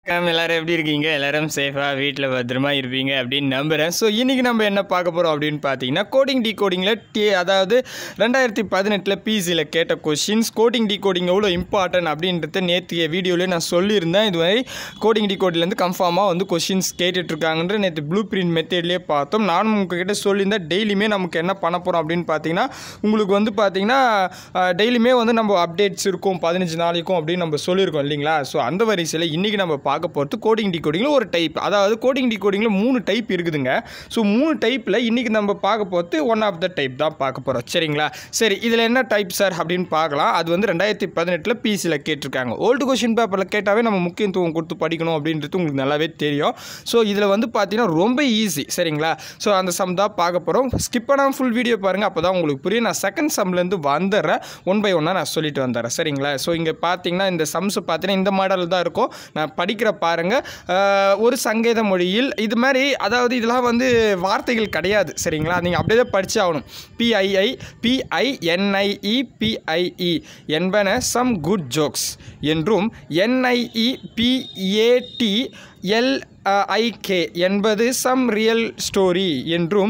வணக்கம் எல்லாரும் எப்படி இருக்கீங்க எல்லாரும் சேஃபாக வீட்டில் பத்திரமா இருப்பீங்க அப்படின்னு நம்புகிறேன் ஸோ இன்றைக்கி நம்ம என்ன பார்க்க போகிறோம் அப்படின்னு பார்த்தீங்கன்னா கோடிங் டி கோடிங்கில் டி அதாவது ரெண்டாயிரத்தி பதினெட்டில் பிசியில் கேட்ட கொஷின்ஸ் கோடிங் டி கோடிங் எவ்வளோ இம்பார்ட்டன்ட் அப்படின்றத நேற்றைய வீடியோவில் நான் சொல்லியிருந்தேன் இதுவரை கோடிங் டி கோடிலேருந்து கன்ஃபார்மாக வந்து கொஷின்ஸ் கேட்டுட்ருக்காங்கன்ற நேற்று ப்ளூ பிரிண்ட் மெத்தட்லேயே பார்த்தோம் நானும் உங்ககிட்ட சொல்லியிருந்தேன் டெய்லியுமே நமக்கு என்ன பண்ண போகிறோம் அப்படின்னு பார்த்தீங்கன்னா உங்களுக்கு வந்து பார்த்தீங்கன்னா டெய்லியுமே வந்து நம்ம அப்டேட்ஸ் இருக்கும் பதினஞ்சு நாளைக்கும் அப்படின்னு நம்ம சொல்லியிருக்கோம் இல்லைங்களா ஸோ அந்த வரிசையில் இன்றைக்கி நம்ம பார்க்க போகிறது கோடிங் டி கோடிங்கில் ஒரு டைப் அதாவது கோடிங் டி கோடிங்கில் மூணு டைப் இருக்குதுங்க ஸோ மூணு டைப்பில் இன்றைக்கி நம்ம பார்க்க போகிறது ஒன் ஆஃப் த டைப் தான் பார்க்க போகிறோம் சரிங்களா சரி இதில் என்ன டைப் சார் அப்படின்னு பார்க்கலாம் அது வந்து ரெண்டாயிரத்தி பதினெட்டில் பிசியில் கேட்டிருக்காங்க ஓல்டு கொஷின் பேப்பரில் கேட்டாவே நம்ம முக்கியத்துவம் கொடுத்து படிக்கணும் அப்படின்றது உங்களுக்கு நல்லாவே தெரியும் ஸோ இதில் வந்து பார்த்தீங்கன்னா ரொம்ப ஈஸி சரிங்களா ஸோ அந்த சம் தான் பார்க்க போகிறோம் ஸ்கிப் பண்ணாமல் ஃபுல் வீடியோ பாருங்கள் அப்போ தான் உங்களுக்கு புரியும் நான் செகண்ட் சம்லேருந்து வந்துடுறேன் ஒன் பை ஒன்னாக நான் சொல்லிட்டு வந்துடுறேன் சரிங்களா ஸோ இங்கே பார்த்தீங்கன்னா இந்த சம்ஸ் பார்த்தீங்கன்னா இந்த மாடல் தான் இருக்கும் நான் படிக்கிற பாருங்கள் ஒரு சங்கேத மொழியில் இது மாதிரி அதாவது இதெல்லாம் வந்து வார்த்தைகள் கிடையாது சரிங்களா நீங்கள் அப்படியே தான் படிச்சு ஆகணும் பிஐஐ பிஐஎன்ஐஇ பிஐஇ என்பன சம் குட் ஜோக்ஸ் என்றும் என்ஐஇ பிஏடி எல் ஐகே என்பது சம் ரியல் ஸ்டோரி என்றும்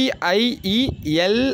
பிஐஇஎல்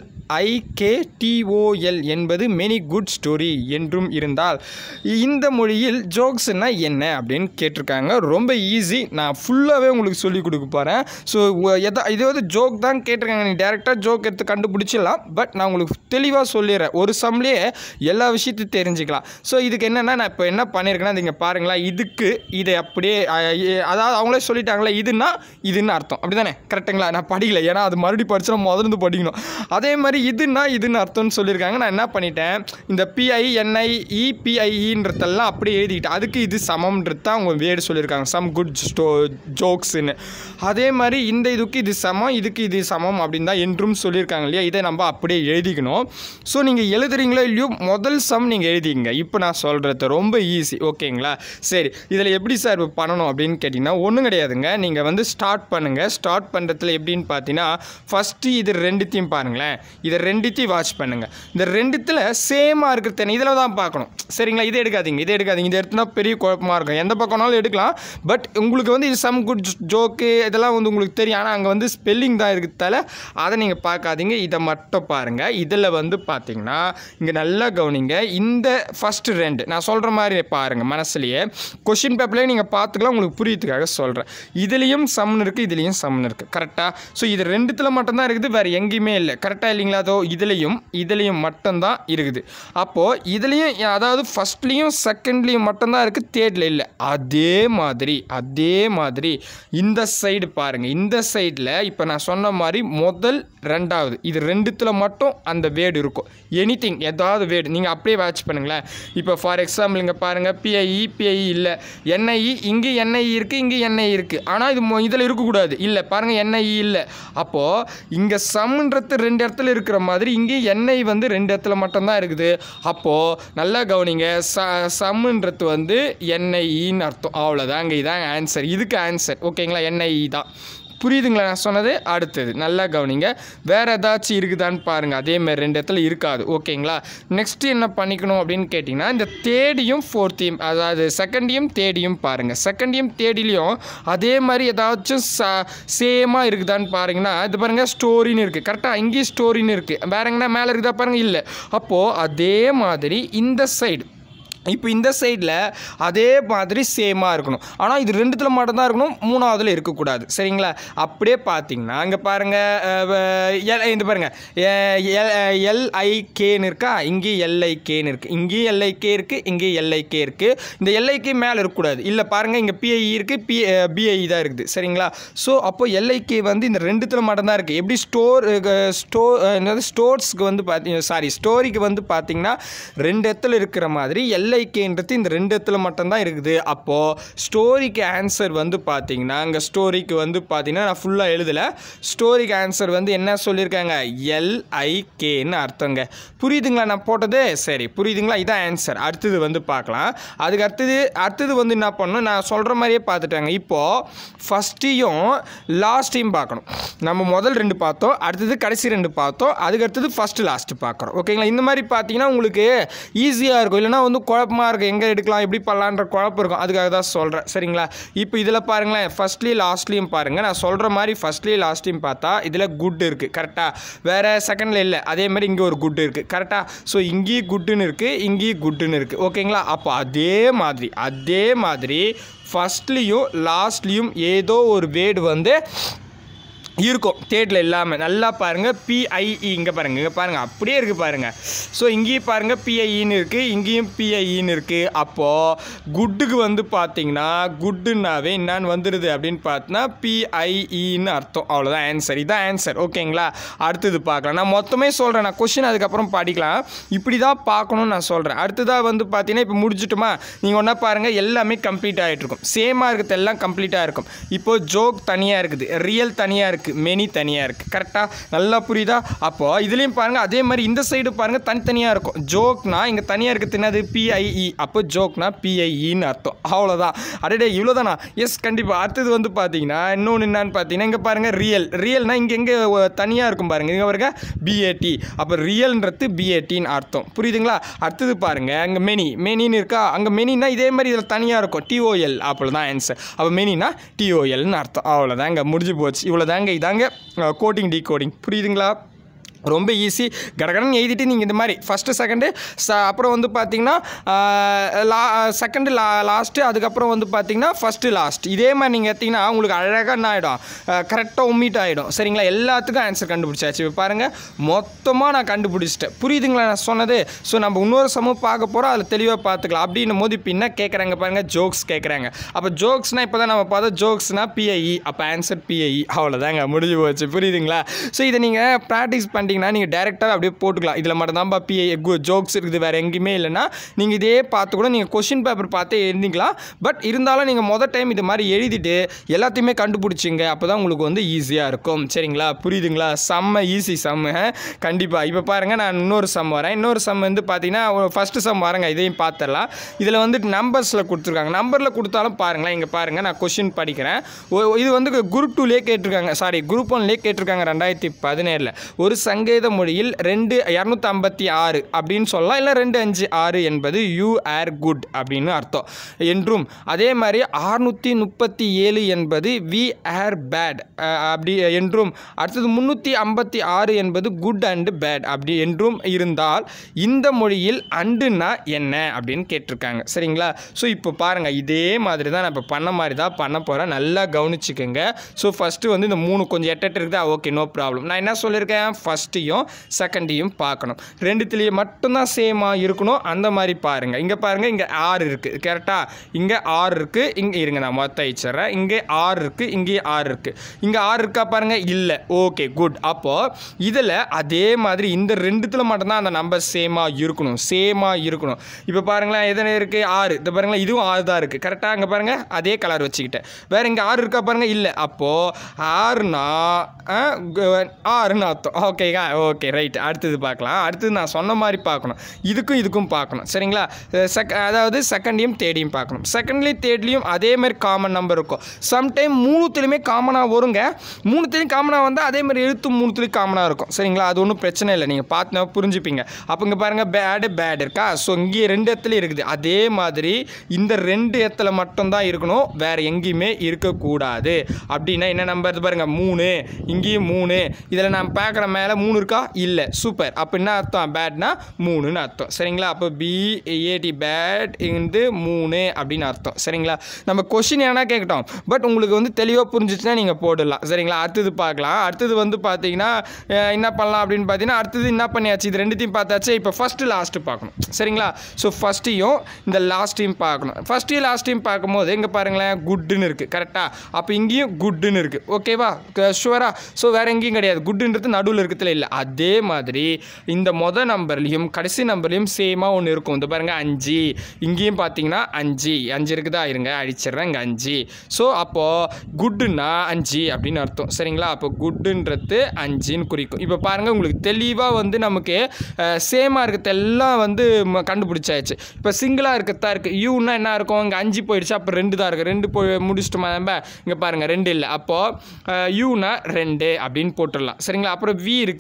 ஐகேடிஓஎல் என்பது மெனி குட் ஸ்டோரி என்றும் இருந்தால் இந்த மொழியில் ஜோக்ஸ்னால் என்ன அப்படின்னு கேட்டிருக்காங்க ரொம்ப ஈஸி நான் ஃபுல்லாகவே உங்களுக்கு சொல்லிக் கொடுக்க போகிறேன் ஸோ எதா இது வந்து ஜோக் தான் கேட்டிருக்காங்க நீ டேரெக்டாக ஜோக் எடுத்து கண்டுபிடிச்சிடலாம் பட் நான் உங்களுக்கு தெளிவாக சொல்லிடுறேன் ஒரு சம்லேயே எல்லா விஷயத்தையும் தெரிஞ்சுக்கலாம் ஸோ இதுக்கு என்னென்னா நான் இப்போ என்ன பண்ணியிருக்கேன்னா நீங்கள் பாருங்களேன் இதுக்கு இதை அப்படியே அதாவது அவங்களே சொல்லிட்டாங்களே இதுனா இதுன்னு அர்த்தம் அப்படி தானே கரெக்டுங்களா நான் படிக்கல ஏன்னா அது மறுபடியும் படிச்சுனா முதல்ந்து படிக்கணும் அதே மாதிரி இதுனா இதுன்னு அர்த்தம்னு சொல்லியிருக்காங்க நான் என்ன பண்ணிட்டேன் இந்த பிஐ என்ஐ இபிஐன்றதெல்லாம் அப்படியே எழுதிக்கிட்டேன் அதுக்கு இது சமம்ன்றது தான் அவங்க வேர்டு சொல்லியிருக்காங்க சம் குட் ஸ்டோ ஜோக்ஸ்ன்னு அதே மாதிரி இந்த இதுக்கு இது சமம் இதுக்கு இது சமம் அப்படின்னு தான் என்றும் சொல்லியிருக்காங்க இல்லையா இதை நம்ம அப்படியே எழுதிக்கணும் ஸோ நீங்கள் எழுதுறீங்களோ இல்லையோ முதல் சம் நீங்கள் எழுதிங்க இப்போ நான் சொல்கிறது ரொம்ப ஈஸி ஓகேங்களா சரி இதில் எப்படி சார் இப்போ பண்ணணும் அப்படின்னு கேட்டிங்கன்னா ஒன்றும் கிடையாதுங்க நீங்கள் வந்து ஸ்டார்ட் பண்ணுங்கள் ஸ்டார்ட் பண்ணுறதுல எப்படின்னு பார்த்தீங்கன்னா ஃபஸ்ட்டு இது ரெண்டுத்தையும் பாருங்களேன் இதை ரெண்டுத்தையும் வாட்ச் பண்ணுங்கள் இந்த ரெண்டுத்தில் சேமாக இருக்கிறது இதில் தான் பார்க்கணும் சரிங்களா இதை எடுக்காதீங்க இதை எடுக்காதீங்க இதை எடுத்துனா பெரிய குழப்பமாக இருக்கும் எந்த பக்கம்னாலும் எடுக்கலாம் பட் உங்களுக்கு வந்து இது சம் குட் ஜோக்கு இதெல்லாம் வந்து உங்களுக்கு தெரியும் ஆனால் அங்கே வந்து ஸ்பெல்லிங் தான் இருக்கிறதால அதை நீங்கள் பார்க்காதீங்க இதை மட்டும் பாருங்கள் இதில் வந்து பார்த்தீங்கன்னா இங்கே நல்லா கவனிங்க இந்த ஃபஸ்ட்டு ரெண்டு நான் சொல்கிற மாதிரி பாருங்கள் மனசுலையே கொஷின் பேப்பர்லேயே நீங்கள் பார்த்துக்கலாம் உங்களுக்கு புரியத்துக்காக சொல்கிறேன் இதுலேயும் சம்னு இருக்குது இதுலேயும் சம்னு இருக்குது கரெக்டாக ஸோ இது ரெண்டுத்தில் மட்டும்தான் இருக்குது வேறு எங்கேயுமே இல்லை கரெக்டாக இல்லைங்களா அதோ இதுலேயும் இதுலேயும் மட்டும்தான் இருக்குது அப்போது இதுலேயும் அதாவது ஃபஸ்ட்லேயும் செகண்ட்லேயும் மட்டும்தான் இருக்குது தேர்டில் இல்லை அதே மாதிரி அதே மாதிரி இந்த சைடு பாருங்கள் இந்த சைடில் இப்போ நான் சொன்ன மாதிரி முதல் ரெண்டாவது இது ரெண்டுத்தில் மட்டும் அந்த வேர்டு இருக்கும் எனி திங் ஏதாவது வேர்டு நீங்கள் அப்படியே வாட்ச் பண்ணுங்களேன் இப்போ ஃபார் எக்ஸாம்பிள் இங்கே பாருங்கள் பிஐஇ பிஐஇ இல்லை என்ஐஇ இங்கே என்ஐஇ இருக்குது இங்கே என்ஐஇ இருக்குது ஆனால் இது இதில் இருக்கக்கூடாது இல்லை பாருங்கள் என்ஐஇ இல்லை அப்போது இங்கே சம்ன்றது ரெண்டு இடத்துல இருக்கிற மாதிரி இங்கே எண்ணெய் வந்து ரெண்டு இடத்துல மட்டும்தான் இருக்குது அப்போது நல்லா கவனிங்க ச சம்முன்றது வந்து என்ஐஇன்னு அர்த்தம் அவ்வளோதாங்க இதான் ஆன்சர் இதுக்கு ஆன்சர் ஓகேங்களா என்ஐஇ தான் புரியுதுங்களா நான் சொன்னது அடுத்தது நல்லா கவனிங்க வேறு ஏதாச்சும் இருக்குதான்னு பாருங்கள் அதேமாதிரி ரெண்டு இடத்துல இருக்காது ஓகேங்களா நெக்ஸ்ட்டு என்ன பண்ணிக்கணும் அப்படின்னு கேட்டிங்கன்னா இந்த தேடியும் ஃபோர்த்தையும் அதாவது செகண்டையும் தேடியும் பாருங்கள் செகண்டையும் தேடிலையும் அதே மாதிரி ஏதாச்சும் ச சேமாக இருக்குதான்னு பாருங்கன்னா இது பாருங்கள் ஸ்டோரின்னு இருக்குது கரெக்டாக இங்கேயும் ஸ்டோரின்னு இருக்குது வேற எங்கன்னா மேலே இருக்குதா பாருங்கள் இல்லை அப்போது அதே மாதிரி இந்த சைடு இப்போ இந்த சைடில் அதே மாதிரி சேமாக இருக்கணும் ஆனால் இது ரெண்டுத்தில் மட்டும்தான் இருக்கணும் மூணாவதுல இருக்கக்கூடாது சரிங்களா அப்படியே பார்த்தீங்கன்னா இங்கே பாருங்கள் இந்த பாருங்கள் எல்ஐகேன்னு இருக்கா இங்கேயும் எல்ஐகேன்னு இருக்குது இங்கேயும் எல்ஐகே இருக்குது இங்கேயும் எல்ஐகே இருக்குது இந்த எல்ஐகே மேலே இருக்கக்கூடாது இல்லை பாருங்கள் இங்கே பிஐஇ இருக்குது பி பிஐஇ தான் இருக்குது சரிங்களா ஸோ அப்போ எல்ஐகே வந்து இந்த ரெண்டுத்தில் மட்டும்தான் இருக்குது எப்படி ஸ்டோர் ஸ்டோ என்னது ஸ்டோர்ஸ்க்கு வந்து பார்த்தீங்க சாரி ஸ்டோரிக்கு வந்து பார்த்தீங்கன்னா ரெண்டு இடத்துல இருக்கிற மாதிரி எல்ஐ எல்ஐகேன்றது இந்த ரெண்டு இடத்துல மட்டும்தான் இருக்குது அப்போது ஸ்டோரிக்கு ஆன்சர் வந்து பார்த்தீங்கன்னா அங்கே ஸ்டோரிக்கு வந்து பார்த்தீங்கன்னா நான் ஃபுல்லாக எழுதலை ஸ்டோரிக்கு ஆன்சர் வந்து என்ன சொல்லியிருக்காங்க எல்ஐகேன்னு அர்த்தங்க புரியுதுங்களா நான் போட்டது சரி புரியுதுங்களா இதான் ஆன்சர் அடுத்தது வந்து பார்க்கலாம் அதுக்கு அடுத்தது அடுத்தது வந்து என்ன பண்ணணும் நான் சொல்கிற மாதிரியே பார்த்துட்டாங்க இப்போது ஃபஸ்ட்டையும் லாஸ்ட்டையும் பார்க்கணும் நம்ம முதல் ரெண்டு பார்த்தோம் அடுத்தது கடைசி ரெண்டு பார்த்தோம் அதுக்கு அடுத்தது ஃபஸ்ட்டு லாஸ்ட்டு பார்க்குறோம் ஓகேங்களா இந்த மாதிரி பார்த்தீங்கன்னா உங்களுக்கு ஈஸியாக இருக்கும் இல்லைனா வந்து குழ குழப்பமாக இருக்குது எங்கே எடுக்கலாம் எப்படி பண்ணலான்ற குழப்பம் இருக்கும் அதுக்காக தான் சொல்கிறேன் சரிங்களா இப்போ இதில் பாருங்களேன் ஃபஸ்ட்லேயும் லாஸ்ட்லேயும் பாருங்கள் நான் சொல்கிற மாதிரி ஃபஸ்ட்லேயும் லாஸ்ட்லேயும் பார்த்தா இதில் குட் இருக்குது கரெக்டாக வேறு செகண்டில் இல்லை அதே மாதிரி இங்கே ஒரு குட் இருக்குது கரெக்டாக ஸோ இங்கேயும் குட்டுன்னு இருக்குது இங்கேயும் குட்டுன்னு இருக்குது ஓகேங்களா அப்போ அதே மாதிரி அதே மாதிரி ஃபஸ்ட்லேயும் லாஸ்ட்லேயும் ஏதோ ஒரு வேர்டு வந்து இருக்கும் தேர்டில் இல்லாமல் நல்லா பாருங்கள் பிஐஇ இங்கே பாருங்கள் இங்கே பாருங்கள் அப்படியே இருக்குது பாருங்கள் ஸோ இங்கேயும் பாருங்கள் பிஐஇன்னு இருக்குது இங்கேயும் பிஐஇன்னு இருக்குது அப்போது குட்டுக்கு வந்து பார்த்தீங்கன்னா குட்டுன்னாவே என்னான்னு வந்துடுது அப்படின்னு பார்த்தோன்னா பிஐஇன்னு அர்த்தம் அவ்வளோதான் ஆன்சர் இதான் ஆன்சர் ஓகேங்களா அடுத்தது பார்க்கலாம் நான் மொத்தமே சொல்கிறேன் நான் கொஷின் அதுக்கப்புறம் படிக்கலாம் இப்படி தான் பார்க்கணும்னு நான் சொல்கிறேன் அடுத்ததாக வந்து பார்த்தீங்கன்னா இப்போ முடிச்சிட்டுமா நீங்கள் ஒன்றா பாருங்கள் எல்லாமே கம்ப்ளீட் ஆகிட்டு இருக்கும் சேமாக இருக்கிறது எல்லாம் கம்ப்ளீட்டாக இருக்கும் இப்போது ஜோக் தனியாக இருக்குது ரியல் தனியாக இருக்குது மெனி தனியாக இருக்குது கரெக்டாக நல்லா புரியுதா அப்போது இதுலேயும் பாருங்கள் அதே மாதிரி இந்த சைடு பாருங்கள் தனித்தனியாக இருக்கும் ஜோக்னா இங்கே தனியாக இருக்கிறது என்னது பிஐஇ அப்போ ஜோக்னா பிஐஇன்னு அர்த்தம் அவ்வளோதான் அடடே இவ்வளோதானா எஸ் கண்டிப்பாக அடுத்தது வந்து பார்த்தீங்கன்னா இன்னொன்று என்னன்னு பார்த்தீங்கன்னா இங்கே பாருங்கள் ரியல் ரியல்னா இங்கே எங்கே தனியாக இருக்கும் பாருங்கள் இங்கே பாருங்க பிஏடி அப்போ ரியல்ன்றது பிஏடின்னு அர்த்தம் புரியுதுங்களா அடுத்தது பாருங்கள் அங்கே மெனி மெனின்னு இருக்கா அங்கே மெனினா இதே மாதிரி இதில் தனியாக இருக்கும் டிஓஎல் அப்படி தான் ஆன்சர் அப்போ மெனினா டிஓஎல்னு அர்த்தம் அவ்வளோதாங்க முடிஞ்சு போச்சு இவ்வளோதாங்க இதாங்க கோடிங் டீ கோடிங் புரியுதுங்களா ரொம்ப ஈஸி கடகடன் எழுதிட்டு நீங்கள் இந்த மாதிரி ஃபஸ்ட்டு செகண்டு ச அப்புறம் வந்து பார்த்தீங்கன்னா லா செகண்டு லா லாஸ்ட்டு அதுக்கப்புறம் வந்து பார்த்தீங்கன்னா ஃபஸ்ட்டு லாஸ்ட் இதே மாதிரி நீங்கள் எடுத்தீங்கன்னா உங்களுக்கு அழகாக என்ன ஆகிடும் கரெக்டாக ஒம்மிட் ஆகிடும் சரிங்களா எல்லாத்துக்கும் ஆன்சர் கண்டுபிடிச்சாச்சு இப்போ பாருங்கள் மொத்தமாக நான் கண்டுபிடிச்சிட்டேன் புரியுதுங்களா நான் சொன்னது ஸோ நம்ம இன்னொரு சமம் பார்க்க போகிறோம் அதில் தெளிவாக பார்த்துக்கலாம் அப்படின்னும் போது இப்போ என்ன கேட்குறாங்க பாருங்கள் ஜோக்ஸ் கேட்குறாங்க அப்போ ஜோக்ஸ்னால் இப்போ தான் நம்ம பார்த்தா ஜோக்ஸ்னால் பிஐஇ அப்போ ஆன்சர் பிஐஇ அவ்வளோதாங்க முடிஞ்சு போச்சு புரியுதுங்களா ஸோ இதை நீங்கள் ப்ராக்டிஸ் பண்ணிட்டீங்கன்னா நீங்கள் டேரெக்டாக அப்படியே போட்டுக்கலாம் இதில் மட்டும் தான் பிஐ ஜோக்ஸ் இருக்குது வேறு எங்கேயுமே இல்லைன்னா நீங்கள் இதே பார்த்து கூட நீங்கள் கொஷின் பேப்பர் பார்த்தே எழுதிக்கலாம் பட் இருந்தாலும் நீங்கள் மொதல் டைம் இது மாதிரி எழுதிட்டு எல்லாத்தையுமே கண்டுபிடிச்சிங்க அப்போ தான் உங்களுக்கு வந்து ஈஸியாக இருக்கும் சரிங்களா புரியுதுங்களா செம்ம ஈஸி செம்ம கண்டிப்பாக இப்போ பாருங்கள் நான் இன்னொரு சம் வரேன் இன்னொரு சம் வந்து பார்த்தீங்கன்னா ஃபஸ்ட்டு சம் வரேங்க இதையும் பார்த்துடலாம் இதில் வந்து நம்பர்ஸில் கொடுத்துருக்காங்க நம்பரில் கொடுத்தாலும் பாருங்களேன் இங்கே பாருங்கள் நான் கொஷின் படிக்கிறேன் ஒ- இது வந்து குரூப் டூலேயே கேட்டிருக்காங்க சாரி குரூப் ஒன்லேயே கேட்டிருக்காங்க ரெண்டாயிரத்தி பதினேழில் ஒரு சங்கேத மொழியில் ரெண்டு இரநூத்தி ஐம்பத்தி ஆறு அப்படின்னு சொல்லலாம் இல்லை ரெண்டு அஞ்சு ஆறு என்பது யூ ஆர் குட் அப்படின்னு அர்த்தம் என்றும் அதே மாதிரி ஆறுநூற்றி முப்பத்தி ஏழு என்பது வி ஆர் பேட் அப்படி என்றும் அடுத்தது முந்நூற்றி ஐம்பத்தி ஆறு என்பது குட் அண்டு பேட் அப்படி என்றும் இருந்தால் இந்த மொழியில் அண்டுனா என்ன அப்படின்னு கேட்டிருக்காங்க சரிங்களா ஸோ இப்போ பாருங்கள் இதே மாதிரி தான் நான் இப்போ பண்ண மாதிரி தான் பண்ண போகிறேன் நல்லா கவனிச்சுக்கோங்க ஸோ ஃபஸ்ட்டு வந்து இந்த மூணு கொஞ்சம் எட்டு எட்டு இருக்குதா ஓகே நோ ப்ராப்ளம் நான் என்ன சொல்லியிருக்கேன் ஃபஸ்ட்டையும் செகண்டையும் பார்க்கணும் ரெண்டுத்துலேயும் மட்டும்தான் சேமாக இருக்கணும் அந்த மாதிரி பாருங்கள் இங்கே பாருங்கள் இங்கே ஆறு இருக்குது கரெக்டாக இங்கே ஆறு இருக்குது இங்கே இருங்க நான் மொத்தம் அழிச்சிட்றேன் இங்கே ஆறு இருக்குது இங்கேயே ஆறு இருக்குது இங்கே ஆறு இருக்கா பாருங்கள் இல்லை ஓகே குட் அப்போது இதில் அதே மாதிரி இந்த ரெண்டுத்தில் மட்டும்தான் அந்த நம்பர் சேமாக இருக்கணும் சேமாக இருக்கணும் இப்போ பாருங்களேன் எதனை இருக்குது ஆறு இது பாருங்களேன் இதுவும் ஆறு தான் இருக்குது கரெக்டாக அங்கே பாருங்கள் அதே கலர் வச்சுக்கிட்டேன் வேறு இங்கே ஆறு இருக்கா பாருங்கள் இல்லை அப்போது ஆறுனா ஆ, கு- ஆறுன்னு அர்த்தம் ஓகேங்க ஓகே ரைட் அடுத்தது பார்க்கலாம் அடுத்தது நான் சொன்ன மாதிரி பார்க்கணும் இதுக்கும் இதுக்கும் பார்க்கணும் சரிங்களா செக் அதாவது செகண்டையும் தேர்டையும் பார்க்கணும் செகண்ட்லேயும் தேர்ட்லேயும் அதே மாதிரி காமன் நம்பர் இருக்கும் சம்டைம் மூணுத்துலேயுமே காமனாக வருங்க மூணுத்துலேயும் காமனாக வந்தால் அதே மாதிரி எழுத்து மூணுத்துலேயும் காமனாக இருக்கும் சரிங்களா அது ஒன்றும் பிரச்சனை இல்லை நீங்கள் பார்த்து புரிஞ்சுப்பீங்க அப்போ இங்கே பாருங்கள் பேடு பேட் இருக்கா ஸோ இங்கே ரெண்டு இடத்துல இருக்குது அதே மாதிரி இந்த ரெண்டு இடத்துல மட்டும்தான் இருக்கணும் வேறு எங்கேயுமே இருக்கக்கூடாது அப்படின்னா என்ன நம்பர் இது பாருங்கள் மூணு இங்கேயும் மூணு இதில் நான் பார்க்குற மேலே மூணு இருக்கா இல்லை சூப்பர் அப்போ என்ன அர்த்தம் பேட்னா மூணுன்னு அர்த்தம் சரிங்களா அப்போ பிஏடி பேட் இருந்து மூணு அப்படின்னு அர்த்தம் சரிங்களா நம்ம கொஷின் என்ன கேட்கட்டும் பட் உங்களுக்கு வந்து தெளிவாக புரிஞ்சிச்சுன்னா நீங்கள் போடலாம் சரிங்களா அடுத்தது பார்க்கலாம் அடுத்தது வந்து பார்த்தீங்கன்னா அஹ், என்ன பண்ணலாம் அப்படின்னு பார்த்தீங்கன்னா அடுத்தது என்ன பண்ணியாச்சு இது ரெண்டுத்தையும் பார்த்தாச்சு இப்போ ஃபஸ்ட்டு லாஸ்ட்டு பார்க்கணும் சரிங்களா ஸோ ஃபஸ்ட்டையும் இந்த லாஸ்ட்டையும் பார்க்கணும் ஃபஸ்ட்டையும் லாஸ்ட்டையும் பார்க்கும்போது இங்கே பாருங்களேன் குட்டுன்னு இருக்குது கரெக்டாக அப்போ இங்கேயும் குட்டுன்னு இருக்குது ஓகேவா ஷுவரா ஸோ வேறு எங்கேயும் கிடையாது குட்டுன்றது நடுவில் இருக்கிறதுல இல்லை அதே மாதிரி இந்த மொதல் நம்பர்லேயும் கடைசி நம்பர்லேயும் சேமாக ஒன்று இருக்கும் இந்த பாருங்க அஞ்சு இங்கேயும் பார்த்தீங்கன்னா அஞ்சு அஞ்சு இருக்குதா இருங்க அடிச்சிடுறேன் இங்கே அஞ்சு ஸோ அப்போது குட்டுன்னா அஞ்சு அப்படின்னு அர்த்தம் சரிங்களா அப்போ குட்டுன்றது அஞ்சுன்னு குறிக்கும் இப்போ பாருங்கள் உங்களுக்கு தெளிவாக வந்து நமக்கு சேமாக இருக்கிறது எல்லாம் வந்து ம- கண்டுபிடிச்சாச்சு இப்போ சிங்கிளாக இருக்கிறதா இருக்குது யூன்னா என்ன இருக்கும் இங்கே அஞ்சு போயிடுச்சு அப்போ ரெண்டு தான் இருக்குது ரெண்டு போய் முடிச்சிட்டோமா நம்ம இங்கே பாருங்கள் ரெண்டு இல்லை அப்போது யூனா ரெண்டு அப்படின்னு போட்டுடலாம் சரிங்களா அப்புறம் வி இருக்குது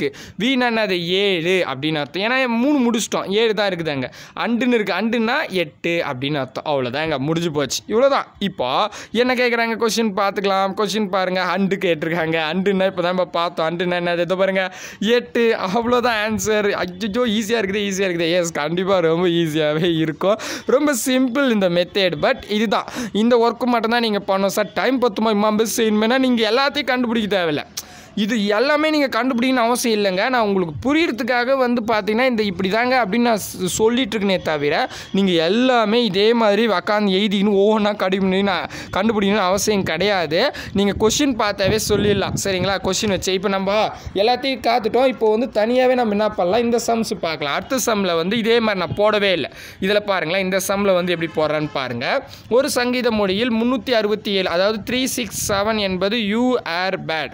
இருக்குது வீணா என்னது ஏழு அப்படின்னு அர்த்தம் ஏன்னா மூணு முடிச்சிட்டோம் ஏழு தான் இருக்குது அங்கே அண்டுன்னு இருக்குது அண்டுன்னா எட்டு அப்படின்னு அர்த்தம் அவ்வளோதாங்க முடிஞ்சு போச்சு இவ்வளோதான் இப்போ என்ன கேட்குறாங்க கொஷின் பார்த்துக்கலாம் கொஷின் பாருங்கள் அண்டு கேட்டிருக்காங்க அண்டுன்னா இப்போ தான் பார்த்தோம் அண்டுன்னா என்னது இதை பாருங்கள் எட்டு அவ்வளோதான் ஆன்சர் அச்சோ ஈஸியாக இருக்குது ஈஸியாக இருக்குது எஸ் கண்டிப்பாக ரொம்ப ஈஸியாகவே இருக்கும் ரொம்ப சிம்பிள் இந்த மெத்தேட் பட் இதுதான் இந்த ஒர்க்கு மட்டும்தான் நீங்கள் பண்ணணும் சார் டைம் பத்துமா இம்மா பெஸ் செய்யணுமேனா நீங்கள் எல்லாத்தையும் கண்டுபிடிக்க தேவையில்லை இது எல்லாமே நீங்கள் கண்டுபிடிக்கணும்னு அவசியம் இல்லைங்க நான் உங்களுக்கு புரியறதுக்காக வந்து பார்த்தீங்கன்னா இந்த இப்படி தாங்க அப்படின்னு நான் சொ- சொல்லிட்டு இருக்கேனே தவிர நீங்கள் எல்லாமே இதே மாதிரி உக்காந்து எழுதிக்கணும் ஒவ்வொன்றா கண்டுபிடி நான் கண்டுபிடிக்கணும்னு அவசியம் கிடையாது நீங்கள் கொஷின் பார்த்தாவே சொல்லிடலாம் சரிங்களா கொஷின் வச்சு இப்போ நம்ம எல்லாத்தையும் காத்துட்டோம் இப்போ வந்து தனியாகவே நம்ம என்ன பண்ணலாம் இந்த சம்ஸ் பார்க்கலாம் அடுத்த சம்மில் வந்து இதே மாதிரி நான் போடவே இல்லை இதில் பாருங்களேன் இந்த சம்மில் வந்து எப்படி போடுறேன்னு பாருங்கள் ஒரு சங்கீத மொழியில் முந்நூற்றி அறுபத்தி ஏழு அதாவது த்ரீ சிக்ஸ் செவன் என்பது யூ ஏர் பேட்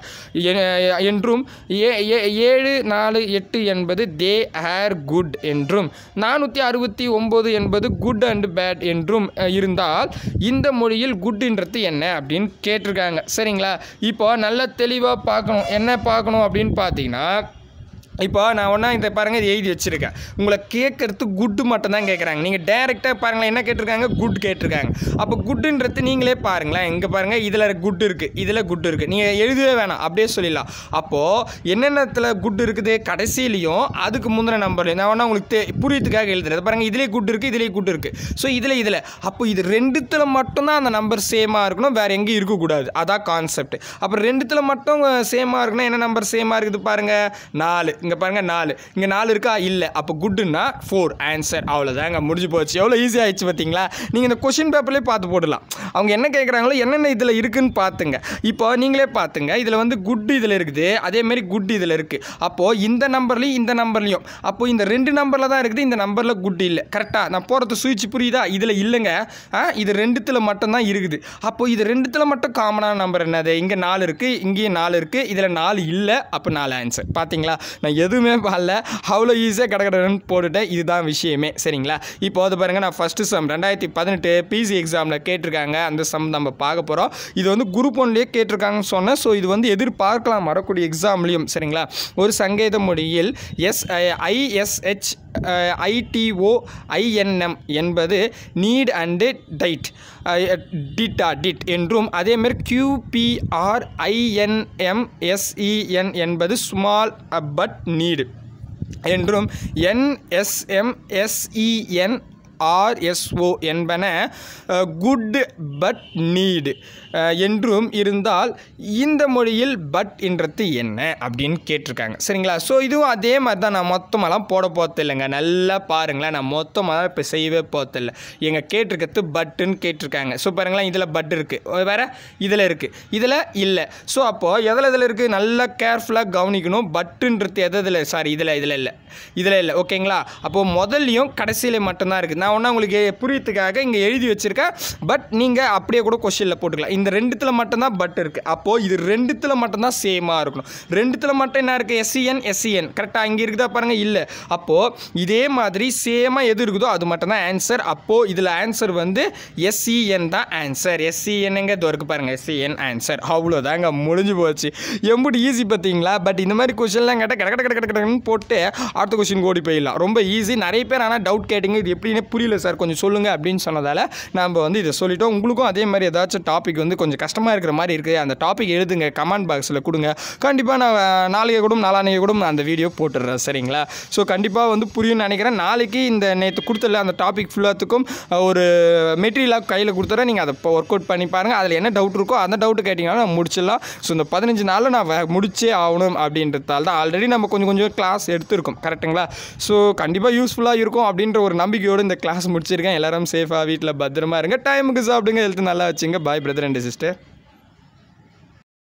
என்றும் ஏ- ஏ- ஏழு நாலு எட்டு என்பது தே ஏர் குட் என்றும் நானூற்றி அறுபத்தி ஒம்பது என்பது குட் அண்ட் பேட் என்றும் அஹ், இருந்தால் இந்த மொழியில் குட்ன்றது என்ன அப்படின்னு கேட்டிருக்காங்க சரிங்களா இப்போ நல்லா தெளிவாக பார்க்கணும் என்ன பார்க்கணும் அப்படின்னு பார்த்தீங்கன்னா இப்போ நான் ஒன்றா இந்த பாருங்கள் இது எழுதி வச்சுருக்கேன் உங்களை கேட்கறது குட்டு மட்டும் தான் கேட்குறாங்க நீங்கள் டேரெக்டாக பாருங்களேன் என்ன கேட்டிருக்காங்க குட் கேட்டிருக்காங்க அப்போ குட்டுன்றது நீங்களே பாருங்களேன் இங்கே பாருங்கள் இதில் குட் இருக்குது இதில் குட் இருக்குது நீங்கள் எழுதவே வேணாம் அப்படியே சொல்லிடலாம் அப்போது என்னென்னத்தில் குட் இருக்குது கடைசியிலையும் அதுக்கு முந்தின நம்பர்லையும் நான் வேணா உங்களுக்கு தே புரியத்துக்காக எழுதுறது பாருங்கள் இதிலே குட் இருக்குது இதிலே குட் இருக்குது ஸோ இதில் இதில் அப்போ இது ரெண்டுத்தில் மட்டும்தான் அந்த நம்பர் சேமாக இருக்கணும் வேறு எங்கேயும் இருக்கக்கூடாது அதான் கான்செப்ட் அப்புறம் ரெண்டுத்தில் மட்டும் சேமாக இருக்கணும் என்ன நம்பர் சேமாக இருக்குது பாருங்கள் நாலு இங்கே பாருங்கள் நாலு இங்கே நாலு இருக்கா இல்லை அப்போ குட்டுன்னா ஃபோர் ஆன்சர் அவ்வளோதாங்க முடிஞ்சு போச்சு எவ்வளோ ஈஸி ஆயிடுச்சு பார்த்தீங்களா நீங்கள் இந்த கொஷின் பேப்பர்லேயே பார்த்து போடலாம் அவங்க என்ன கேட்குறாங்களோ என்னென்ன இதில் இருக்குன்னு பார்த்துங்க இப்போ நீங்களே பார்த்துங்க இதில் வந்து குட் இதில் இருக்குது அதேமாரி குட் இதில் இருக்குது அப்போது இந்த நம்பர்லையும் இந்த நம்பர்லையும் அப்போது இந்த ரெண்டு நம்பரில் தான் இருக்குது இந்த நம்பரில் குட் இல்லை கரெக்டாக நான் போகிறது சுவிட்ச் புரியுதா இதில் இல்லைங்க ஆ இது ரெண்டுத்தில் மட்டும்தான் இருக்குது அப்போது இது ரெண்டுத்தில் மட்டும் காமனான நம்பர் என்னது இங்கே நாலு இருக்குது இங்கேயும் நாலு இருக்குது இதில் நாலு இல்லை அப்போ நாலு ஆன்சர் பார்த்தீங்களா நான் எதுவுமே பண்ணல அவ்வளோ ஈஸியாக கடகடன்னு போட்டுட்டேன் இதுதான் விஷயமே சரிங்களா இப்போ அது பாருங்கள் நான் ஃபஸ்ட்டு சம் ரெண்டாயிரத்தி பதினெட்டு பிசி எக்ஸாமில் கேட்டிருக்காங்க அந்த சம் நம்ம பார்க்க போகிறோம் இது வந்து குரூப் ஒன்லேயே கேட்டிருக்காங்கன்னு சொன்னேன் ஸோ இது வந்து எதிர்பார்க்கலாம் வரக்கூடிய எக்ஸாம்லேயும் சரிங்களா ஒரு சங்கேத மொழியில் எஸ் ஐஎஸ்ஹெச் ஐடிஓ ஐஎன்எம் என்பது நீட் அண்டு டைட் டிட்டா டிட் என்றும் அதேமாதிரி கியூபிஆர் ஐஎன்எம் எஸ்இஎன் என்பது ஸ்மால் பட் நீடு என்றும் என்எஸ்எம்எஸ்இஎன் ஆர்எஸ்ஓ என்பன குட் பட் நீடு என்றும் இருந்தால் இந்த மொழியில் பட் என்றது என்ன அப்படின்னு கேட்டிருக்காங்க சரிங்களா ஸோ இதுவும் அதே மாதிரி தான் நான் மொத்தமெல்லாம் போட போகிறது இல்லைங்க நல்லா பாருங்களேன் நான் மொத்தமாக இப்போ செய்யவே போகிறதில்ல எங்கள் கேட்டிருக்கிறது பட்டுன்னு கேட்டிருக்காங்க ஸோ பாருங்களேன் இதில் பட் இருக்குது வேறு இதில் இருக்குது இதில் இல்லை ஸோ அப்போது எதில் இதில் இருக்குது நல்லா கேர்ஃபுல்லாக கவனிக்கணும் பட்டுன்றது எது இதில் சாரி இதில் இதில் இல்லை இதில் இல்லை ஓகேங்களா அப்போது முதல்லையும் கடைசியில் மட்டும்தான் இருக்குது நான் ஒன்றா உங்களுக்கு புரியத்துக்காக இங்கே எழுதி வச்சுருக்கேன் பட் நீங்கள் அப்படியே கூட கொஷினில் போட்டுக்கலாம் இந்த ரெண்டுத்தில் மட்டும்தான் பட் இருக்குது அப்போது இது ரெண்டுத்தில் மட்டும்தான் சேமாக இருக்கணும் ரெண்டுத்தில் மட்டும் என்ன இருக்குது எஸ்சிஎன் எஸ்சிஎன் கரெக்டாக இங்கே இருக்குதா பாருங்கள் இல்லை அப்போது இதே மாதிரி சேமாக எது இருக்குதோ அது மட்டும்தான் ஆன்சர் அப்போது இதில் ஆன்சர் வந்து எஸ்சிஎன் தான் ஆன்சர் எஸ்சிஎன் எங்கே இது இருக்கு பாருங்கள் எஸ்சிஎன் ஆன்சர் அவ்வளோதாங்க முடிஞ்சு போச்சு எம்புட்டு ஈஸி பார்த்தீங்களா பட் இந்த மாதிரி கொஷின்லாம் கேட்டால் கட கட கட கட கடன்னு போட்டு அடுத்த கொஷின் ஓடி போயிடலாம் ரொம்ப ஈஸி நிறைய பேர் ஆனால் டவுட் கேட்டிங்க இது எப்படின்னு புரியல சார் கொஞ்சம் சொல்லுங்கள் அப்படின்னு சொன்னதால் நம்ம வந்து இதை சொல்லிட்டோம் உங்களுக்கும் அதே மாதிரி ஏதாச்சும் டாபிக் வந்து கொஞ்சம் கஷ்டமாக இருக்கிற மாதிரி இருக்குது அந்த டாபிக் எழுதுங்க கமெண்ட் பாக்ஸில் கொடுங்க கண்டிப்பாக நான் நாளைக்கு கூட நாளானைக்கு கூட நான் அந்த வீடியோ போட்டுடுறேன் சரிங்களா ஸோ கண்டிப்பாக வந்து புரியும்னு நினைக்கிறேன் நாளைக்கு இந்த நேற்று கொடுத்தல அந்த டாபிக் ஃபுல்லாத்துக்கும் ஒரு மெட்டீரியலாக கையில் கொடுத்துறேன் நீங்கள் அதை ஒர்க் அவுட் பண்ணி பாருங்கள் அதில் என்ன டவுட் இருக்கோ அந்த டவுட்டு கேட்டிங்கன்னா நான் முடிச்சிடலாம் ஸோ இந்த பதினஞ்சு நாளில் நான் வே- முடிச்சே ஆகணும் அப்படின்றதால தான் ஆல்ரெடி நம்ம கொஞ்சம் கொஞ்சம் கிளாஸ் எடுத்திருக்கோம் கரெக்ட்டுங்களா ஸோ கண்டிப்பாக யூஸ்ஃபுல்லாக இருக்கும் அப்படின்ற ஒரு நம்பிக்கையோடு இந்த கிளாஸ் முடிச்சிருக்கேன் எல்லாரும் சேஃபாக வீட்டில் பத்திரமா இருங்க டைமுக்கு சாப்பிடுங்க ஹெல்த் நல்லா வச்சுங்க பாய் பிரதர் அண்ட் சிஸ்டர்